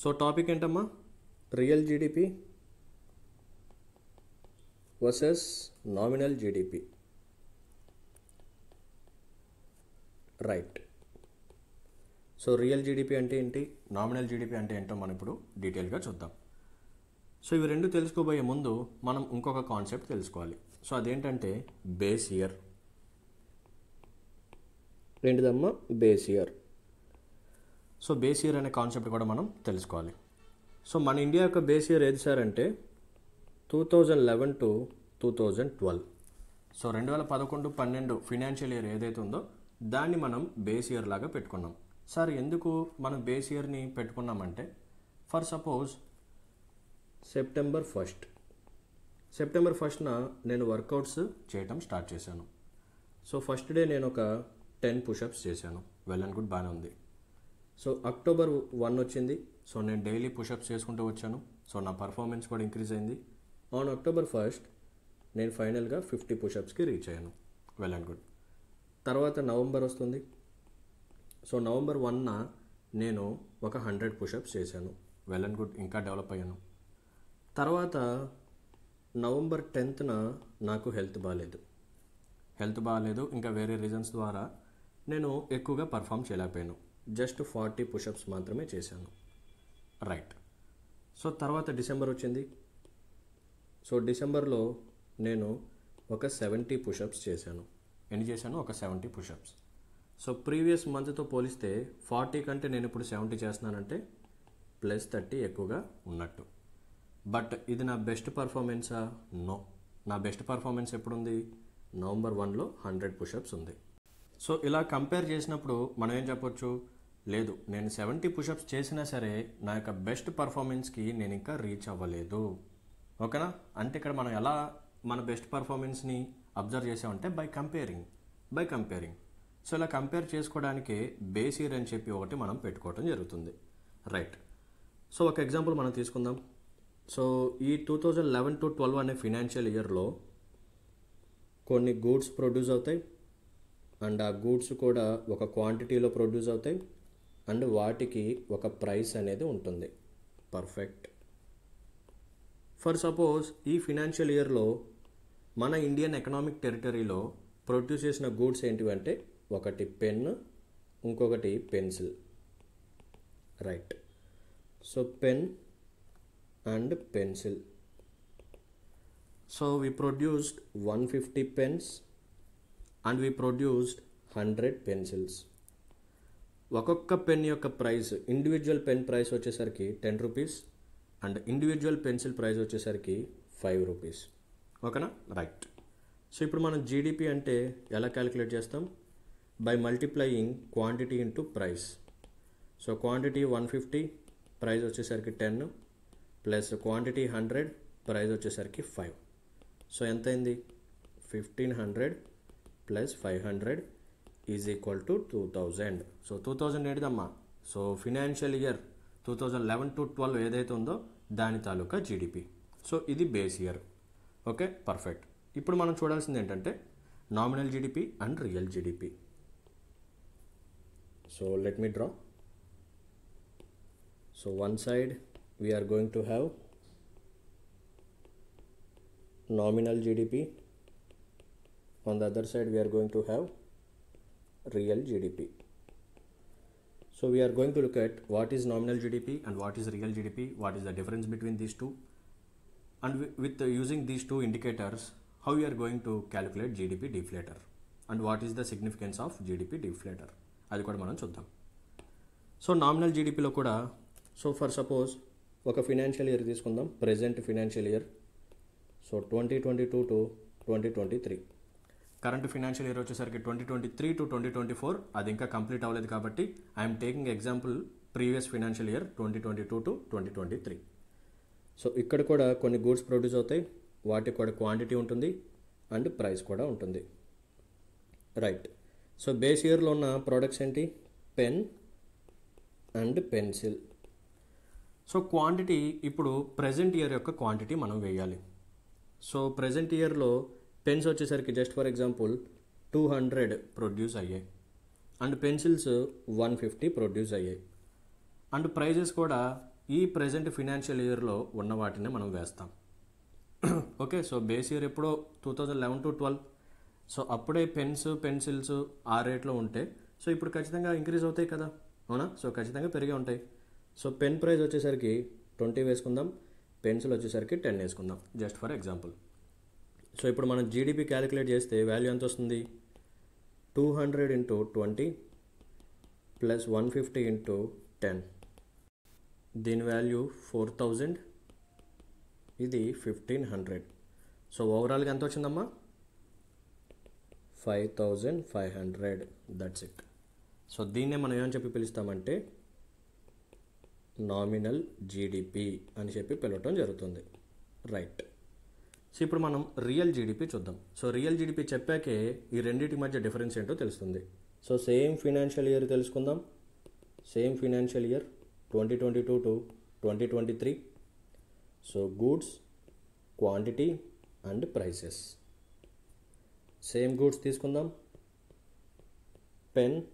So topic ఏంటమ్మా real GDP versus nominal GDP right so real GDP అంటే ఏంటి nominal GDP అంటే ఏంటో మనం ఇప్పుడు డీటెయిల్గా చూద్దాం సో ఇవి రెండు తెలుసుకోబోయే ముందు మనం ఇంకొక కాన్సెప్ట్ తెలుసుకోవాలి సో అదేంటంటే బేస్ ఇయర్ ఏంటిదమ్మా base year so base year అనే కాన్సెప్ట్ కూడా మనం తెలుసుకోవాలి సో మన ఇండియా యొక్క బేస్ ఇయర్ ఏది సార్ అంటే two thousand eleven to two thousand twelve so రెండు వేల పదకొండు పన్నెండు ఫినాన్షియల్ ఇయర్ ఏదైతే ఉందో దాన్ని మనం బేస్ ఇయర్ లాగా పెట్టుకున్నాం సార్ ఎందుకు మనం బేస్ ఇయర్ని పెట్టుకున్నామంటే for suppose September first September ఫస్ట్న నేను వర్కౌట్స్ చేయటం స్టార్ట్ చేశాను సో ఫస్ట్ డే నేను ఒక టెన్ పుషప్స్ చేశాను వెల్ అండ్ గుడ్ బాగానే ఉంది సో అక్టోబర్ వన్ వచ్చింది సో నేను డైలీ పుషప్స్ చేసుకుంటూ వచ్చాను సో నా పర్ఫార్మెన్స్ కూడా ఇంక్రీజ్ అయింది ఆన్ అక్టోబర్ ఫస్ట్ నేను ఫైనల్గా ఫిఫ్టీ పుషప్స్కి రీచ్ అయ్యాను వెల్ అండ్ గుడ్ తర్వాత నవంబర్ వస్తుంది సో నవంబర్ వన్న నేను ఒక హండ్రెడ్ పుషప్స్ చేశాను వెల్ అండ్ గుడ్ ఇంకా డెవలప్ అయ్యాను తర్వాత నవంబర్ టెన్త్న నాకు హెల్త్ బాగాలేదు హెల్త్ బాగాలేదు ఇంకా వేరే రీజన్స్ ద్వారా నేను ఎక్కువగా పర్ఫామ్ చేయలేకపోయాను జస్ట్ ఫార్టీ పుషప్స్ మాత్రమే చేశాను రైట్ సో తర్వాత డిసెంబర్ వచ్చింది సో డిసెంబర్లో నేను ఒక సెవెంటీ పుషప్స్ చేశాను ఎన్ని చేశాను ఒక సెవెంటీ పుషప్స్ సో ప్రీవియస్ మంత్తో పోలిస్తే ఫార్టీ కంటే నేను ఇప్పుడు సెవెంటీ చేస్తున్నానంటే ప్లస్ థర్టీ ఎక్కువగా ఉన్నట్టు బట్ ఇది నా బెస్ట్ పర్ఫార్మెన్సా నో నా బెస్ట్ పర్ఫార్మెన్స్ ఎప్పుడుంది నవంబర్ వన్లో హండ్రెడ్ పుషప్స్ ఉంది సో ఇలా కంపేర్ చేసినప్పుడు మనం ఏం చెప్పొచ్చు లేదు నేను సెవెంటీ పుషప్స్ చేసినా సరే నా యొక్క బెస్ట్ పర్ఫార్మెన్స్కి నేను ఇంకా రీచ్ అవ్వలేదు ఓకేనా అంటే ఇక్కడ మనం ఎలా మన బెస్ట్ పర్ఫార్మెన్స్ని అబ్జర్వ్ చేసామంటే by comparing by comparing so ఇలా కంపేర్ చేసుకోవడానికి బేస్ ఇయర్ అని చెప్పి ఒకటి మనం పెట్టుకోవడం జరుగుతుంది రైట్ సో ఒక ఎగ్జాంపుల్ మనం తీసుకుందాం సో ఈ two thousand eleven to twelve అనే ఫినాన్షియల్ ఇయర్లో కొన్ని గూడ్స్ ప్రొడ్యూస్ అవుతాయి అండ్ ఆ గూడ్స్ కూడా ఒక క్వాంటిటీలో ప్రొడ్యూస్ అవుతాయి అండ్ వాటికి ఒక ప్రైస్ అనేది ఉంటుంది పర్ఫెక్ట్ ఫర్ సపోజ్ ఈ ఫినాన్షియల్ ఇయర్లో మన ఇండియన్ ఎకనామిక్ టెరిటరీలో ప్రొడ్యూస్ చేసిన గూడ్స్ ఏంటివంటే ఒకటి పెన్ ఇంకొకటి pencil right so pen and pencil so we produced 150 pens and we produced 100 pencils ఒక్కొక్క పెన్ యొక్క ప్రైస్ ఇండివిజువల్ పెన్ ప్రైస్ వచ్చేసరికి ten rupees and individual pencil price వచ్చేసరికి ఫైవ్ రూపీస్ ఓకేనా రైట్ సో ఇప్పుడు మనం జీడిపి అంటే ఎలా క్యాలిక్యులేట్ చేస్తాం by multiplying quantity into price so quantity one fifty price వచ్చేసరికి ten plus quantity hundred price వచ్చేసరికి ఫైవ్ సో ఎంత అయింది fifteen hundred plus five hundred is equal to two thousand so two thousand ఏంటిదమ్మా so financial year two thousand eleven to twelve ఏదైతే ఉందో దాని తాలూకా GDP so ఇది బేస్ ఇయర్ ఓకే పర్ఫెక్ట్ ఇప్పుడు మనం చూడాల్సింది ఏంటంటే nominal GDP and real GDP so let me draw so one side we are going to have nominal GDP. On the other side, we are going to have real GDP. So we are going to look at what is nominal GDP and what is real GDP, what is the difference between these two, and wi- with uh, using these two indicators, how we are going to calculate GDP deflator and what is the significance of GDP deflator. అది కూడా మనం చూద్దాం so nominal జీడిపిలో కూడా so for suppose ఒక financial year తీసుకుందాం present financial year so twenty twenty two to twenty twenty three current financial year వచ్చేసరికి twenty twenty three to twenty twenty four అది ఇంకా కంప్లీట్ అవ్వలేదు కాబట్టి I'm taking example previous financial year twenty twenty two to twenty twenty three so ఇక్కడ కూడా కొన్ని goods produce అవుతాయి వాటికి కూడా క్వాంటిటీ ఉంటుంది అండ్ ప్రైస్ కూడా ఉంటుంది రైట్ సో బేస్ ఇయర్లో ఉన్న ప్రోడక్ట్స్ ఏంటి pen and pencil so quantity ఇప్పుడు ప్రజెంట్ ఇయర్ యొక్క క్వాంటిటీ మనం వేయాలి సో ప్రజెంట్ ఇయర్లో పెన్స్ వచ్చేసరికి just for example two hundred produce అయ్యాయి and pencils one fifty produce అయ్యాయి అండ్ ప్రైజెస్ కూడా ఈ ప్రజెంట్ ఫినాన్షియల్ ఇయర్లో ఉన్న వాటిని మనం వేస్తాం ఓకే సో బేస్ ఇయర్ ఎప్పుడో two thousand eleven to twelve so అప్పుడే పెన్స్ పెన్సిల్స్ ఆ రేట్లో ఉంటే సో ఇప్పుడు ఖచ్చితంగా ఇంక్రీజ్ అవుతాయి కదా అవునా సో ఖచ్చితంగా పెరిగే ఉంటాయి సో పెన్ ప్రైస్ వచ్చేసరికి ట్వంటీ వేసుకుందాం పెన్సిల్ వచ్చేసరికి టెన్ వేసుకుందాం జస్ట్ ఫర్ ఎగ్జాంపుల్ సో ఇప్పుడు మనం జీడిపి క్యాలిక్యులేట్ చేస్తే వాల్యూ ఎంత వస్తుంది two hundred into twenty plus one fifty into ten దీని వాల్యూ ఫోర్ థౌజండ్ ఇది ఫిఫ్టీన్ హండ్రెడ్ సో ఓవరాల్గా ఎంత వచ్చిందమ్మా five thousand five hundred that's it so దీన్నే మనం ఏమని చెప్పి పిలుస్తామంటే నామినల్ జీడిపి అని చెప్పి పిలవటం జరుగుతుంది రైట్ సో ఇప్పుడు మనం రియల్ జీడిపి చూద్దాం సో రియల్ జీడిపి చెప్పాకే ఈ రెండింటి మధ్య డిఫరెన్స్ ఏంటో తెలుస్తుంది సో సేమ్ ఫినాన్షియల్ ఇయర్ తెలుసుకుందాం same financial year twenty twenty two to twenty twenty three so goods quantity and prices same goods తీసుకుందాం pen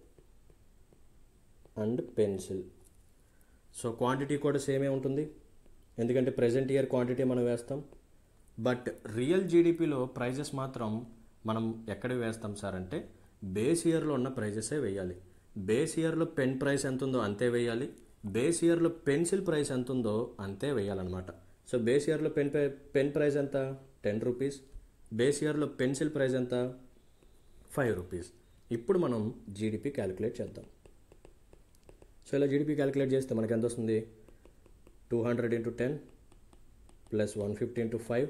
and pencil so quantity కూడా సేమే ఉంటుంది ఎందుకంటే ప్రజెంట్ ఇయర్ క్వాంటిటీ మనం వేస్తాం బట్ రియల్ జీడిపిలో prices మాత్రం మనం ఎక్కడ వేస్తాం సార్ అంటే బేస్ ఇయర్లో ఉన్న ప్రైజెసే వేయాలి బేస్ ఇయర్లో పెన్ ప్రైస్ ఎంత ఉందో అంతే వేయాలి బేస్ ఇయర్లో పెన్సిల్ ప్రైస్ ఎంత ఉందో అంతే వేయాలన్నమాట సో బేస్ ఇయర్లో పెన్ పెన్ ప్రైస్ ఎంత టెన్ రూపీస్ బేస్ ఇయర్లో పెన్సిల్ ప్రైస్ ఎంత ఫైవ్ రూపీస్ ఇప్పుడు మనం జీడిపి క్యాలిక్యులేట్ చేద్దాం సో ఇలా జీడిపి క్యాలిక్యులేట్ చేస్తే మనకి ఎంత వస్తుంది two hundred into ten plus one fifty into five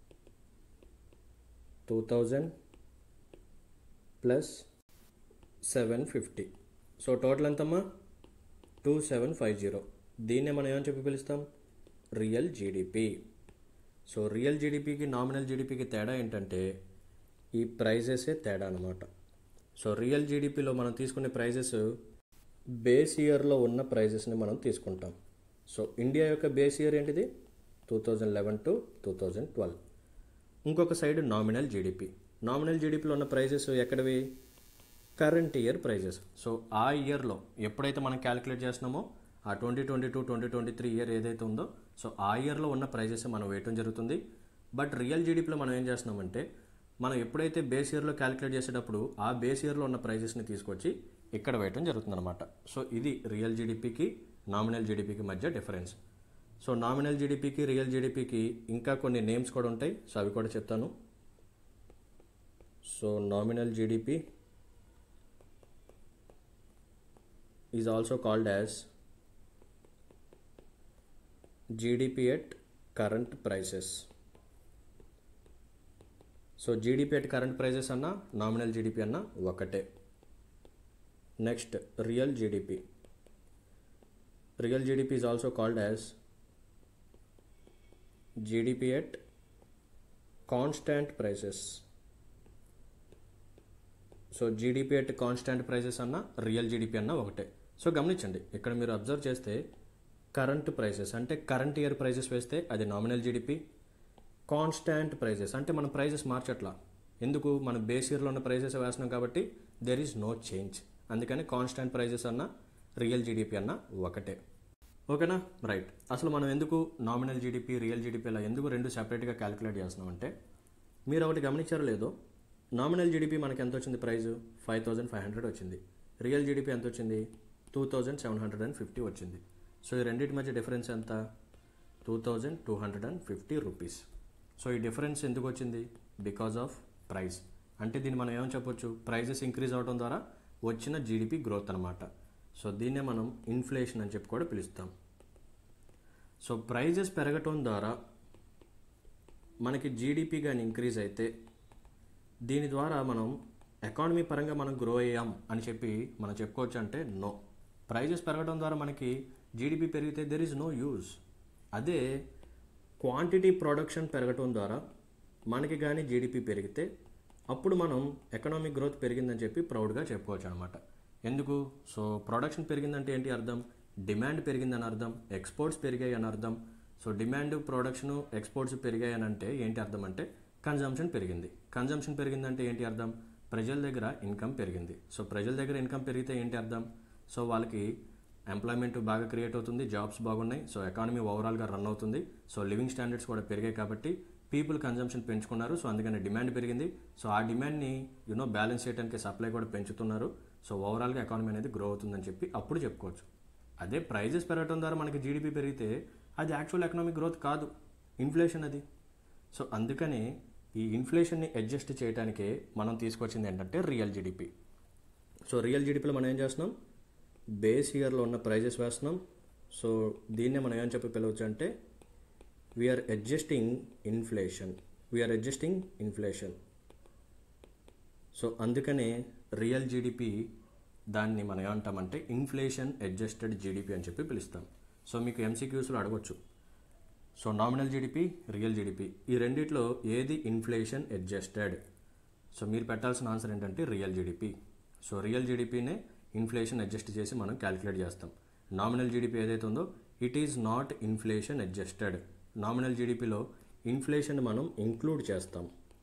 two thousand plus seven fifty so total ఎంతమ్మా టూ సెవెన్ ఫైవ్ జీరో దీన్నే మనం ఏమని చెప్పి పిలుస్తాం రియల్ జీడిపి సో రియల్ జీడిపికి నామినల్ జీడిపికి తేడా ఏంటంటే ఈ ప్రైజెసే తేడా అనమాట సో రియల్ జీడిపిలో మనం తీసుకునే ప్రైజెస్ బేస్ ఇయర్లో ఉన్న ప్రైజెస్ని మనం తీసుకుంటాం సో ఇండియా యొక్క బేస్ ఇయర్ ఏంటిది two thousand eleven to two thousand twelve ఇంకొక సైడ్ నామినల్ జీడిపి నామినల్ జీడిపిలో ఉన్న ప్రైజెస్ ఎక్కడవి కరెంట్ ఇయర్ ప్రైజెస్ సో ఆ ఇయర్లో ఎప్పుడైతే మనం క్యాలిక్యులేట్ చేస్తున్నామో ఆ twenty twenty two twenty twenty three year ఏదైతే ఉందో సో ఆ ఇయర్లో ఉన్న ప్రైజెస్ మనం వేయటం జరుగుతుంది బట్ రియల్ జీడిపిలో మనం ఏం చేస్తున్నామంటే మనం ఎప్పుడైతే బేస్ ఇయర్లో క్యాలిక్యులేట్ చేసేటప్పుడు ఆ బేస్ ఇయర్లో ఉన్న ప్రైజెస్ని తీసుకొచ్చి ఇక్కడ వేయటం జరుగుతుందన్నమాట సో ఇది రియల్ జీడిపికి నామినల్ జీడిపికి మధ్య డిఫరెన్స్ సో నామినల్ జీడిపికి రియల్ జీడిపికి ఇంకా కొన్ని నేమ్స్ కూడా ఉంటాయి సో అవి కూడా చెప్తాను so nominal GDP is also called as GDP at current prices so GDP at current prices అన్న నామినల్ జీడిపి అన్న ఒకటే next real GDP real GDP is also called as GDP at constant prices so GDP at constant prices అన్న real GDP అన్న ఒకటే so గమనించండి ఇక్కడ మీరు observe చేస్తే కరెంట్ ప్రైసెస్ అంటే కరెంట్ ఇయర్ ప్రైసెస్ వేస్తే అది నామినల్ జీడిపి కాన్స్టాంట్ ప్రైజెస్ అంటే మన ప్రైజెస్ మార్చట్లా ఎందుకు మన బేస్ ఇయర్లో ఉన్న ప్రైజెస్ వేస్తున్నాం కాబట్టి దెర్ ఈజ్ నో చేంజ్ అందుకని కాన్స్టాంట్ ప్రైజెస్ అన్న రియల్ జీడిపి అన్న ఒకటే ఓకేనా రైట్ అసలు మనం ఎందుకు నామినల్ జీడిపి రియల్ జీడిపి ఇలా ఎందుకు రెండు సెపరేట్గా క్యాలిక్యులేట్ చేస్తున్నామంటే మీరు ఒకటి గమనించారో లేదో నామినల్ జీడిపి మనకి ఎంత వచ్చింది price five thousand five hundred వచ్చింది రియల్ జీడిపి ఎంత వచ్చింది two thousand seven hundred and fifty వచ్చింది సో ఈ రెండింటి మధ్య డిఫరెన్స్ ఎంత two thousand two hundred and fifty rupees so ఈ డిఫరెన్స్ ఎందుకు వచ్చింది బికాజ్ ఆఫ్ ప్రైస్ అంటే దీన్ని మనం ఏమని చెప్పొచ్చు ప్రైజెస్ ఇంక్రీజ్ అవడం ద్వారా వచ్చిన జీడిపి గ్రోత్ అనమాట సో దీన్నే మనం ఇన్ఫ్లేషన్ అని చెప్పి కూడా పిలుస్తాం సో ప్రైజెస్ పెరగటం ద్వారా మనకి జీడిపి కానీ ఇంక్రీజ్ అయితే దీని ద్వారా మనం ఎకానమీ పరంగా మనం గ్రో అయ్యాం అని చెప్పి మనం చెప్పుకోవచ్చు అంటే నో ప్రైజెస్ పెరగడం ద్వారా మనకి జీడిపి పెరిగితే దెర్ ఈజ్ నో యూజ్ అదే క్వాంటిటీ ప్రొడక్షన్ పెరగటం ద్వారా మనకి కానీ జీడిపి పెరిగితే అప్పుడు మనం ఎకనామిక్ గ్రోత్ పెరిగిందని చెప్పి ప్రౌడ్గా చెప్పుకోవచ్చు అనమాట ఎందుకు సో ప్రొడక్షన్ పెరిగిందంటే ఏంటి అర్థం డిమాండ్ పెరిగిందని అర్థం ఎక్స్పోర్ట్స్ పెరిగాయి అని అర్థం సో డిమాండ్ ప్రొడక్షన్ ఎక్స్పోర్ట్స్ పెరిగాయి అని అంటే ఏంటి అర్థం అంటే కన్జంప్షన్ పెరిగింది కన్జంప్షన్ పెరిగిందంటే ఏంటి అర్థం ప్రజల దగ్గర ఇన్కమ్ పెరిగింది సో ప్రజల దగ్గర ఇన్కమ్ పెరిగితే ఏంటి అర్థం సో వాళ్ళకి ఎంప్లాయ్మెంట్ బాగా క్రియేట్ అవుతుంది జాబ్స్ బాగున్నాయి సో ఎకానమీ ఓవరాల్గా రన్ అవుతుంది సో లివింగ్ స్టాండర్డ్స్ కూడా పెరిగాయి కాబట్టి పీపుల్ కన్జంప్షన్ పెంచుకున్నారు సో అందుకని డిమాండ్ పెరిగింది సో ఆ డిమాండ్ని యూనో బ్యాలెన్స్ చేయడానికి సప్లై కూడా పెంచుతున్నారు సో ఓవరాల్గా ఎకానమీ అనేది గ్రో అవుతుందని చెప్పి అప్పుడు చెప్పుకోవచ్చు అదే ప్రైజెస్ పెరగడం ద్వారా మనకి జీడిపి పెరిగితే అది యాక్చువల్ ఎకనామిక్ గ్రోత్ కాదు ఇన్ఫ్లేషన్ అది సో అందుకని ఈ ఇన్ఫ్లేషన్ని అడ్జస్ట్ చేయడానికే మనం తీసుకొచ్చింది ఏంటంటే రియల్ జీడిపి సో రియల్ జీడిపిలో మనం ఏం చేస్తున్నాం బేస్ ఇయర్లో ఉన్న ప్రైజెస్ వేస్తున్నాం సో దీన్నే మనం ఏం చెప్పి పిలవచ్చు అంటే we're adjusting inflation we're adjusting inflation so అందుకనే రియల్ జీడిపి దాన్ని మనం ఏమంటామంటే ఇన్ఫ్లేషన్ అడ్జస్టెడ్ జీడిపి అని చెప్పి పిలుస్తాం సో మీకు ఎంసీక్యూస్లో అడగొచ్చు so nominal GDP real GDP ఈ రెండిట్లో ఏది ఇన్ఫ్లేషన్ అడ్జస్టెడ్ సో మీరు పెట్టాల్సిన ఆన్సర్ ఏంటంటే రియల్ జీడిపి సో రియల్ జీడిపినే ఇన్ఫ్లేషన్ అడ్జస్ట్ చేసి మనం క్యాలిక్యులేట్ చేస్తాం నామినల్ జీడిపి ఏదైతే ఉందో it is not inflation adjusted nominal జీడిపిలో ఇన్ఫ్లేషన్ మనం ఇంక్లూడ్ చేస్తాం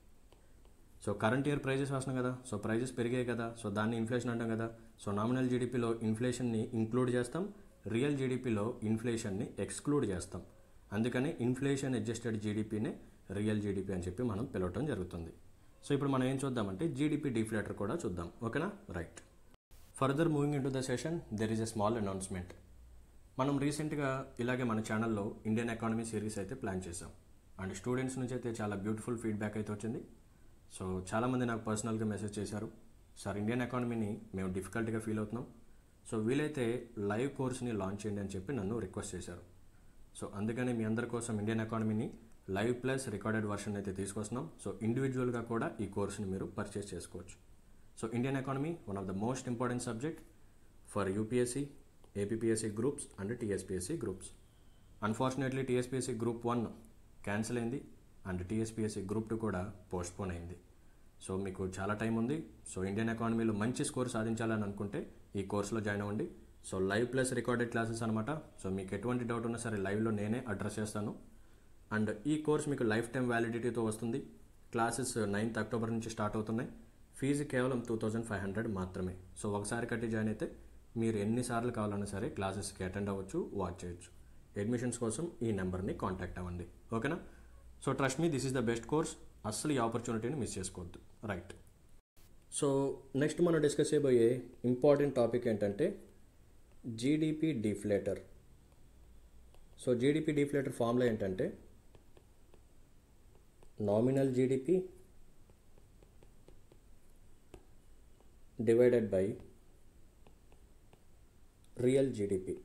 సో కరెంట్ ఇయర్ ప్రైజెస్ వస్తున్నాయి కదా సో ప్రైజెస్ పెరిగాయి కదా సో దాన్ని ఇన్ఫ్లేషన్ అంటాం కదా సో నామినల్ జీడిపిలో ఇన్ఫ్లేషన్ని ఇంక్లూడ్ చేస్తాం రియల్ జీడిపిలో ఇన్ఫ్లేషన్ని ఎక్స్క్లూడ్ చేస్తాం అందుకని ఇన్ఫ్లేషన్ అడ్జస్టెడ్ జీడిపినే రియల్ జీడిపి అని చెప్పి మనం పిలవటం జరుగుతుంది సో ఇప్పుడు మనం ఏం చూద్దామంటే జీడిపి డిఫ్లేటర్ కూడా చూద్దాం ఓకేనా right further moving into the session there is a small announcement మనం రీసెంట్గా ఇలాగే మన ఛానల్లో ఇండియన్ ఎకానమీ సిరీస్ అయితే ప్లాన్ చేసాం అండ్ స్టూడెంట్స్ నుంచి అయితే చాలా బ్యూటిఫుల్ ఫీడ్బ్యాక్ అయితే వచ్చింది సో చాలామంది నాకు పర్సనల్గా మెసేజ్ చేశారు సార్ ఇండియన్ ఎకానమీని మేము డిఫికల్ట్గా ఫీల్ అవుతున్నాం సో వీలైతే లైవ్ కోర్స్ని లాంచ్ చేయండి అని చెప్పి నన్ను రిక్వెస్ట్ చేశారు సో అందుకని మీ అందరి కోసం ఇండియన్ ఎకానమీని లైవ్ ప్లస్ రికార్డెడ్ వర్షన్ అయితే తీసుకొస్తున్నాం సో ఇండివిజువల్గా కూడా ఈ కోర్స్ని మీరు పర్చేస్ చేసుకోవచ్చు so Indian economy one of the most important subject for UPSC APSC groups and TSPSC groups unfortunately TSPSC group one cancel అయింది అండ్ టీఎస్పీఎస్సీ గ్రూప్ టూ కూడా postpone అయింది సో మీకు చాలా టైం ఉంది సో ఇండియన్ ఎకానమీలో మంచి score సాధించాలని అనుకుంటే ఈ కోర్సులో జాయిన్ అవ్వండి so live plus recorded classes అనమాట సో మీకు ఎటువంటి డౌట్ ఉన్నా సరే లైవ్లో నేనే అడ్రస్ చేస్తాను అండ్ ఈ కోర్స్ మీకు లైఫ్ టైం వ్యాలిడిటీతో వస్తుంది క్లాసెస్ నైన్త్ అక్టోబర్ నుంచి స్టార్ట్ అవుతున్నాయి ఫీజు కేవలం టూ థౌజండ్ ఫైవ్ హండ్రెడ్ మాత్రమే సో ఒకసారి కట్టి జాయిన్ అయితే మీరు ఎన్నిసార్లు కావాలన్నా సరే క్లాసెస్కి అటెండ్ అవ్వచ్చు వాచ్ చేయొచ్చు అడ్మిషన్స్ కోసం ఈ నెంబర్ని కాంటాక్ట్ అవ్వండి ఓకేనా so trust me this is the best course అస్సలు ఈ ఆపర్చునిటీని మిస్ చేసుకోవద్దు రైట్ సో నెక్స్ట్ మనం డిస్కస్ చేయబోయే ఇంపార్టెంట్ టాపిక్ ఏంటంటే GDP deflator so GDP deflator formula ఏంటంటే nominal GDP divided by real GDP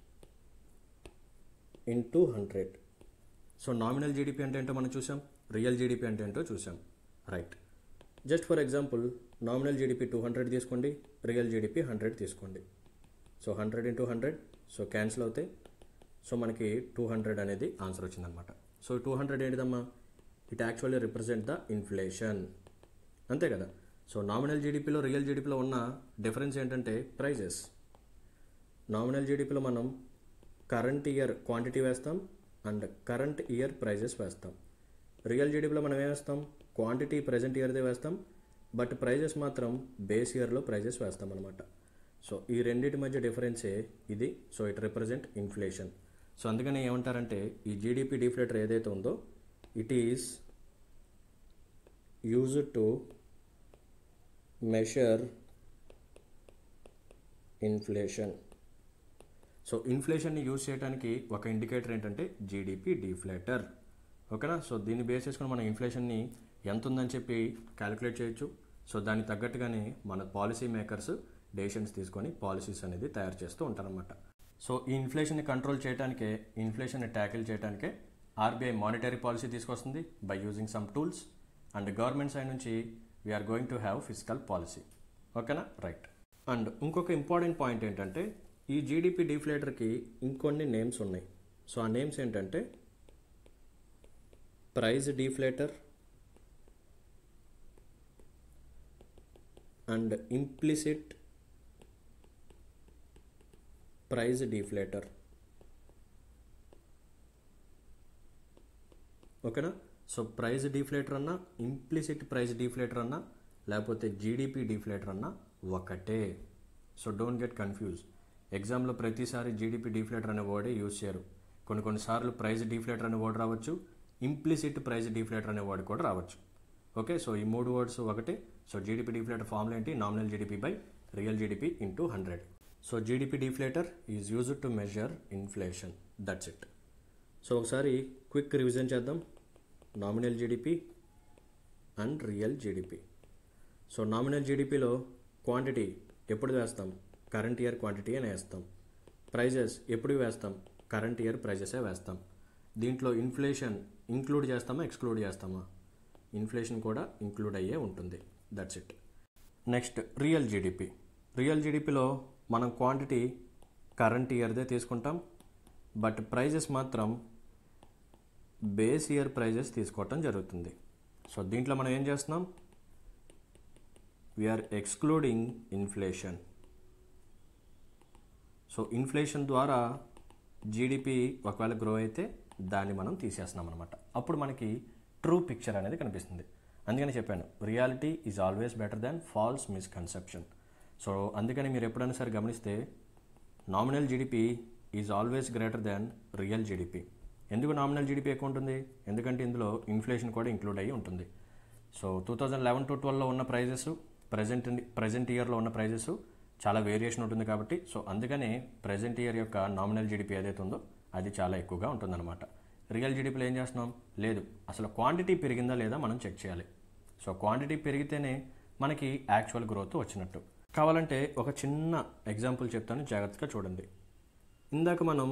into hundred so nominal GDP అంటే ఏంటో మనం చూసాం రియల్ జీడిపి అంటే ఏంటో చూసాం right just for example nominal GDP two hundred తీసుకోండి రియల్ జీడిపి హండ్రెడ్ తీసుకోండి so hundred into hundred so cancel అవుతాయి సో మనకి టూ హండ్రెడ్ అనేది ఆన్సర్ వచ్చిందనమాట సో టూ హండ్రెడ్ ఏంటిదమ్మా it actually represent the inflation అంతే కదా సో నామినల్ జీడిపిలో రియల్ జీడిపిలో ఉన్న డిఫరెన్స్ ఏంటంటే ప్రైజెస్ నామినల్ జీడిపిలో మనం కరెంట్ ఇయర్ క్వాంటిటీ వేస్తాం అండ్ కరెంట్ ఇయర్ ప్రైజెస్ వేస్తాం రియల్ జీడిపిలో మనం ఏం వేస్తాం క్వాంటిటీ ప్రజెంట్ ఇయర్దే వేస్తాం బట్ ప్రైజెస్ మాత్రం బేస్ ఇయర్లో ప్రైజెస్ వేస్తాం అనమాట సో ఈ రెండింటి మధ్య డిఫరెన్సే ఇది so it represent inflation so అందుకని ఏమంటారంటే ఈ జీడిపి డిఫ్లేటర్ ఏదైతే ఉందో it is use to measure inflation so ఇన్ఫ్లేషన్ని యూజ్ చేయడానికి ఒక ఇండికేటర్ ఏంటంటే జీడిపి డిఫ్లేటర్ ఓకేనా సో దీన్ని బేస్ చేసుకుని మనం ఇన్ఫ్లేషన్ని ఎంత ఉందని చెప్పి క్యాలిక్యులేట్ చేయొచ్చు సో దానికి తగ్గట్టుగానే మన పాలసీ మేకర్స్ డెసిషన్స్ తీసుకొని పాలసీస్ అనేది తయారు చేస్తూ ఉంటారన్నమాట సో ఈ ఇన్ఫ్లేషన్ని కంట్రోల్ చేయడానికే ఇన్ఫ్లేషన్ని ట్యాకిల్ చేయడానికే ఆర్బీఐ మానిటరీ పాలసీ తీసుకొస్తుంది by using some tools and government side నుంచి we are going to have physical policy ఓకేనా రైట్ అండ్ ఇంకొక ఇంపార్టెంట్ పాయింట్ ఏంటంటే ఈ జీడిపి డిఫ్లేటర్కి ఇంకొన్ని నేమ్స్ ఉన్నాయి సో ఆ నేమ్స్ ఏంటంటే price deflator and implicit price deflator ఓకేనా సో ప్రైజ్ డిఫ్లేటర్ అన్నా ఇంప్లిసిట్ ప్రైజ్ డిఫ్లేటర్ అన్నా లేకపోతే జీడిపి డిఫ్లేటర్ అన్నా ఒకటే సో డోంట్ గెట్ కన్ఫ్యూజ్ ఎగ్జామ్లో ప్రతిసారి జీడిపి డిఫ్లేటర్ అనే వర్డే యూజ్ చేయరు కొన్ని కొన్నిసార్లు ప్రైస్ డిఫ్లేటర్ అనే వర్డ్ రావచ్చు ఇంప్లిసిట్ ప్రైస్ డిఫ్లేటర్ అనే వర్డ్ కూడా రావచ్చు ఓకే సో ఈ మూడు వర్డ్స్ ఒకటే సో జీడిపి డిఫ్లేటర్ ఫార్ములా ఏంటి nominal GDP by real GDP into hundred so GDP deflator is used to measure inflation that's it so ఒకసారి క్విక్ రివిజన్ చేద్దాం nominal GDP and real GDP so nominal జీడిపిలో quantity ఎప్పుడు వేస్తాం current year quantity అని వేస్తాం prices ఎప్పుడు వేస్తాం current year ప్రైజెసే వేస్తాం దీంట్లో ఇన్ఫ్లేషన్ ఇంక్లూడ్ చేస్తామా ఎక్స్క్లూడ్ చేస్తామా ఇన్ఫ్లేషన్ కూడా ఇంక్లూడ్ అయ్యే ఉంటుంది that's it next real GDP real జీడిపిలో మనం క్వాంటిటీ కరెంట్ ఇయర్దే తీసుకుంటాం బట్ ప్రైజెస్ మాత్రం బేస్ ఇయర్ ప్రైజెస్ తీసుకోవటం జరుగుతుంది సో దీంట్లో మనం ఏం చేస్తున్నాం we are excluding inflation so inflation ద్వారా జీడిపి ఒకవేళ గ్రో అయితే దాన్ని మనం తీసేస్తున్నాం అనమాట అప్పుడు మనకి ట్రూ పిక్చర్ అనేది కనిపిస్తుంది అందుకని చెప్పాను reality is always better than false misconception so అందుకని మీరు ఎప్పుడైనా సరే గమనిస్తే nominal GDP is always greater than real GDP ఎందుకు నామినల్ జీడిపి ఎక్కువ ఉంటుంది ఎందుకంటే ఇందులో ఇన్ఫ్లేషన్ కూడా ఇంక్లూడ్ అయ్యి ఉంటుంది so two thousand eleven to ట్వెల్వ్లో ఉన్న ప్రైజెస్ ప్రజెంట్ ప్రజెంట్ ఇయర్లో ఉన్న ప్రైజెస్ చాలా వేరియేషన్ ఉంటుంది కాబట్టి సో అందుకనే ప్రజెంట్ ఇయర్ యొక్క నామినల్ జీడిపి ఏదైతే ఉందో అది చాలా ఎక్కువగా ఉంటుందన్నమాట రియల్ జీడిపిలో ఏం చేస్తున్నాం లేదు అసలు క్వాంటిటీ పెరిగిందా లేదా మనం చెక్ చేయాలి సో క్వాంటిటీ పెరిగితేనే మనకి యాక్చువల్ గ్రోత్ వచ్చినట్టు కావాలంటే ఒక చిన్న ఎగ్జాంపుల్ చెప్తాను జాగ్రత్తగా చూడండి ఇందాక మనం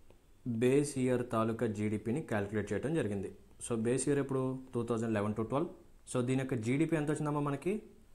బేస్ ఇయర్ తాలూకా జీడిపిని క్యాలిక్యులేట్ చేయడం జరిగింది సో బేస్ ఇయర్ ఎప్పుడు two thousand eleven to twelve so దీని యొక్క జీడిపి ఎంత వచ్చిందమ్మా మనకి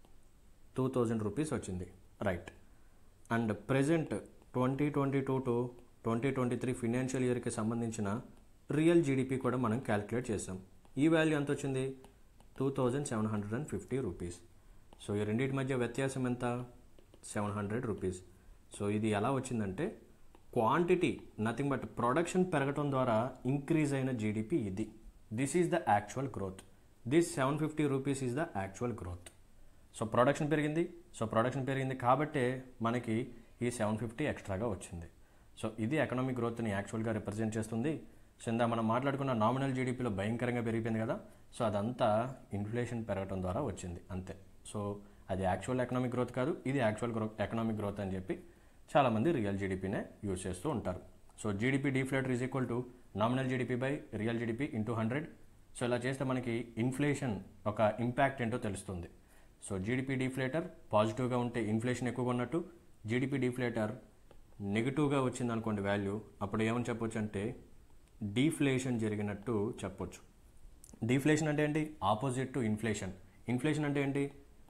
టూ థౌజండ్ రూపీస్ వచ్చింది right and present twenty twenty two to twenty twenty three financial ఇయర్కి సంబంధించిన రియల్ జీడిపి కూడా మనం క్యాలిక్యులేట్ చేసాం ఈ వాల్యూ ఎంత వచ్చింది two thousand seven hundred and fifty rupees so ఈ రెండింటి మధ్య వ్యత్యాసం ఎంత సెవెన్ హండ్రెడ్ రూపీస్ సో ఇది ఎలా వచ్చిందంటే క్వాంటిటీ నథింగ్ బట్ ప్రొడక్షన్ పెరగటం ద్వారా ఇంక్రీజ్ అయిన జీడిపి ఇది this is the actual growth this seven fifty rupees is the actual growth so production పెరిగింది సో ప్రొడక్షన్ పెరిగింది కాబట్టే మనకి ఈ సెవెన్ ఫిఫ్టీ ఎక్స్ట్రాగా వచ్చింది సో ఇది ఎకనామిక్ గ్రోత్ని యాక్చువల్గా రిప్రజెంట్ చేస్తుంది సో ఇందా మనం మాట్లాడుకున్న నామినల్ జీడిపిలో భయంకరంగా పెరిగిపోయింది కదా సో అదంతా ఇన్ఫ్లేషన్ పెరగడం ద్వారా వచ్చింది అంతే సో అది యాక్చువల్ ఎకనామిక్ గ్రోత్ కాదు ఇది యాక్చువల్ గ్రో ఎకనామిక్ గ్రోత్ అని చెప్పి చాలామంది రియల్ జీడిపినే యూజ్ చేస్తూ ఉంటారు so GDP deflator is equal to nominal GDP by real GDP into hundred so ఇలా చేస్తే మనకి ఇన్ఫ్లేషన్ ఒక ఇంపాక్ట్ ఏంటో తెలుస్తుంది సో జీడిపి డిఫ్లేటర్ పాజిటివ్గా ఉంటే ఇన్ఫ్లేషన్ ఎక్కువగా ఉన్నట్టు జీడిపి డిఫ్లేటర్ నెగిటివ్గా వచ్చింది అనుకోండి వాల్యూ అప్పుడు ఏమని చెప్పొచ్చు అంటే డీఫ్లేషన్ జరిగినట్టు చెప్పొచ్చు డీఫ్లేషన్ అంటే ఏంటి ఆపోజిట్ టు ఇన్ఫ్లేషన్ ఇన్ఫ్లేషన్ అంటే ఏంటి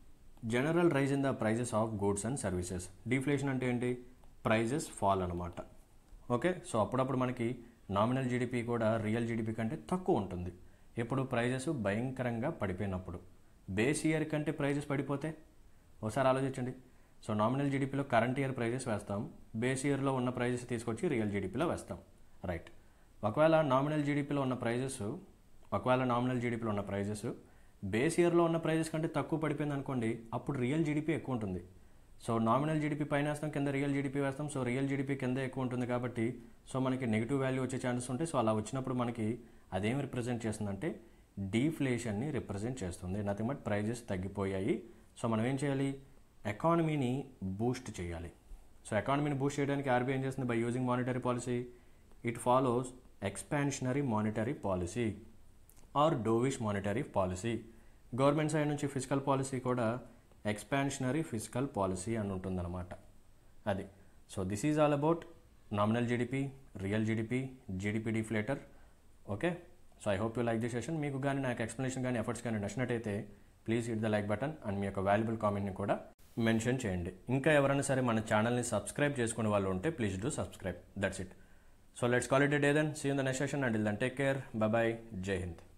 general rise in the prices of goods and services deflation అంటే ఏంటి ప్రైజెస్ ఫాల్ అనమాట ఓకే సో అప్పుడప్పుడు మనకి నామినల్ జీడిపి కూడా రియల్ జీడిపి కంటే తక్కువ ఉంటుంది ఎప్పుడు ప్రైజెస్ భయంకరంగా పడిపోయినప్పుడు బేస్ ఇయర్ కంటే ప్రైజెస్ పడిపోతే ఒకసారి ఆలోచించండి సో నామినల్ జీడిపిలో కరెంట్ ఇయర్ ప్రైజెస్ వేస్తాం బేస్ ఇయర్లో ఉన్న ప్రైజెస్ తీసుకొచ్చి రియల్ జీడిపిలో వేస్తాం రైట్ ఒకవేళ నామినల్ జీడిపిలో ఉన్న ప్రైజెస్ ఒకవేళ నామినల్ జీడిపిలో ఉన్న ప్రైజెస్ బేస్ ఇయర్లో ఉన్న ప్రైజెస్ కంటే తక్కువ పడిపోయింది అనుకోండి అప్పుడు రియల్ జీడిపి ఎక్కువ ఉంటుంది సో నామినల్ జీడిపి పైన వేస్తాం కింద రియల్ జీడిపి వేస్తాం సో రియల్ జీడిపి కింద ఎక్కువ ఉంటుంది కాబట్టి సో మనకి నెగిటివ్ వాల్యూ వచ్చే ఛాన్సెస్ ఉంటాయి సో అలా వచ్చినప్పుడు మనకి అదేం రిప్రజెంట్ చేస్తుందంటే డీఫ్లేషన్ని రిప్రజెంట్ చేస్తుంది నథింగ్ బట్ ప్రైజెస్ తగ్గిపోయాయి సో మనం ఏం చేయాలి ఎకానమీని బూస్ట్ చేయాలి సో ఎకానమీని బూస్ట్ చేయడానికి ఆర్బీఐ ఏం చేస్తుంది by using monetary policy it follows expansionary monetary policy or dovish monetary policy government side నుంచి ఫిజికల్ పాలసీ కూడా ఎక్స్పాన్షనరీ ఫిజికల్ పాలసీ అని ఉంటుందన్నమాట అది so this is all about nominal GDP real GDP GDP deflator okay so I hope you like the session మీకు కానీ నాకు explanation కానీ efforts కానీ నచ్చినట్టయితే please hit the like button and మీ యొక్క వాల్యుబుల్ కామెంట్ని కూడా మెన్షన్ చేయండి ఇంకా ఎవరైనా సరే మన ఛానల్ని సబ్స్క్రైబ్ చేసుకునే వాళ్ళు ఉంటే please do subscribe that's it so let's call it day then see in the next session and then take care bye జై హింద్